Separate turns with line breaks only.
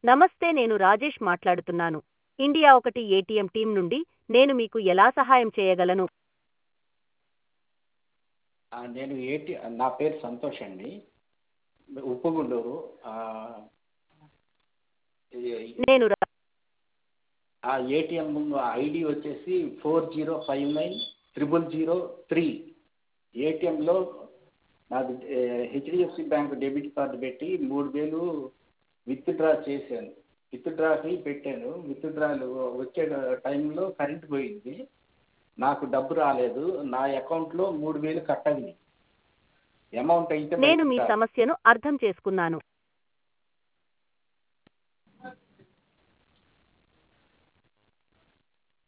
నమస్తే నేను రాజేష్ మాట్లాడుతున్నాను ఇండియా ఒకటి ఏటీఎం టీం నుండి నేను మీకు ఎలా సహాయం చేయగలను
ఆ, నేను ఏటి నా పేరు సంతోష్ అండి ఉప్పుగుండూరు ఆ, ఈ-
నేను రా-
ఆ ఏటీఎం ఐడి వచ్చేసి four zero five nine triple zero three ఏటీఎంలో నాది హెచ్డిఎఫ్సి బ్యాంక్ డెబిట్ కార్డు పెట్టి మూడు వేలు విత్డ్రా చేశాను విత్డ్రాకి పెట్టాను విత్డ్రాలు వచ్చే టైంలో కరెంట్ పోయింది నాకు డబ్బు రాలేదు నా అకౌంట్లో మూడు వేలు కట్ అయింది అమౌంట్ అయితే
నేను మీ
బయటకు రా-
సమస్యను అర్థం చేసుకున్నాను